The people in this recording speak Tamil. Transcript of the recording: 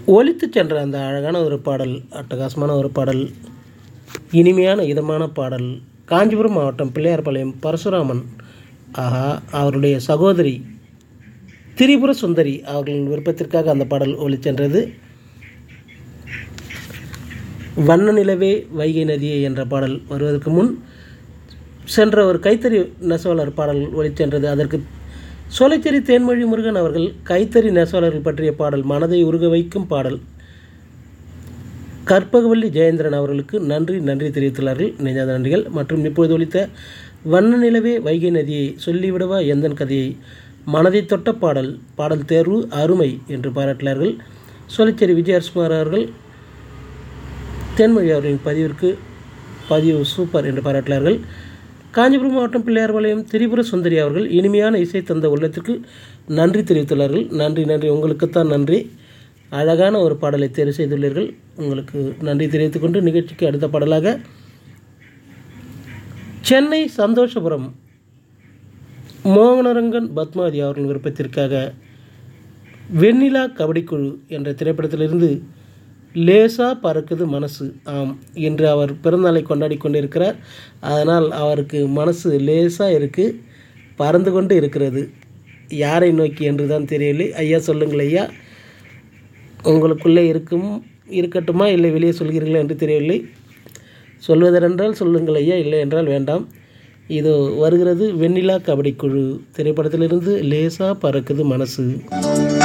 ஒலித்து சென்ற அந்த அழகான ஒரு பாடல் அட்டகாசமான ஒரு பாடல் இனிமையான இதமான பாடல் காஞ்சிபுரம் மாவட்டம் பிள்ளையார்பாளையம் பரசுராமன் ஆஹா அவருடைய சகோதரி திரிபுர சுந்தரி அவர்களின் விருப்பத்திற்காக அந்த பாடல் ஒலிச்சென்றது வண்ண நிலவே வைகை நதியே என்ற பாடல் வருவதற்கு முன் சென்ற ஒரு கைத்தறி நெசவாளர் பாடல் ஒலிச்சென்றது அதற்கு சோலைச்சேரி தேன்மொழி முருகன் அவர்கள் கைத்தறி நெசவாளர்கள் பற்றிய பாடல் மனதை உருக வைக்கும் பாடல் கற்பகவல்லி ஜெயேந்திரன் அவர்களுக்கு நன்றி நன்றி தெரிவித்துள்ளார்கள் நெஞ்சாத நன்றிகள் மற்றும் இப்பொழுது ஒலித்த வண்ண நிலவே வைகை நதியை சொல்லிவிடவா எந்தன் கதையை மனதை தொட்ட பாடல் பாடல் தேர்வு அருமை என்று பாராட்டினார்கள் சோலைச்சேரி விஜயகுமார் அவர்கள் தேன்மொழி அவர்களின் பதிவிற்கு பதிவு சூப்பர் என்று பாராட்டினார்கள் காஞ்சிபுரம் மாவட்டம் பிள்ளையார்பாளையம் திரிபுர சுந்தரி அவர்கள் இனிமையான இசை தந்த உள்ளத்திற்கு நன்றி தெரிவித்துள்ளார்கள் நன்றி நன்றி உங்களுக்குத்தான் நன்றி அழகான ஒரு பாடலை தேர்வு செய்துள்ளீர்கள் உங்களுக்கு நன்றி தெரிவித்துக்கொண்டு நிகழ்ச்சிக்கு அடுத்த பாடலாக சென்னை சந்தோஷபுரம் மோகனரங்கன் பத்மாவதி அவர்களின் விருப்பத்திற்காக வெண்ணிலா கபடிக்குழு என்ற திரைப்படத்திலிருந்து லேசா பறக்குது மனசு ஆம் இன்று அவர் பிறந்தநாளை கொண்டாடி கொண்டிருக்கிறார் அதனால் அவருக்கு மனசு லேசாக இருக்குது பறந்து கொண்டு இருக்கிறது யாரை நோக்கி என்று தான் தெரியவில்லை ஐயா சொல்லுங்கள் ஐயா உங்களுக்குள்ளே இருக்கும் இருக்கட்டுமா இல்லை வெளியே சொல்கிறீர்களா என்று தெரியவில்லை சொல்வதென்றால் சொல்லுங்கள் ஐயா இல்லை என்றால் வேண்டாம் இது வருகிறது வெண்ணிலா கபடி குழு திரைப்படத்திலிருந்து லேசா பறக்குது மனசு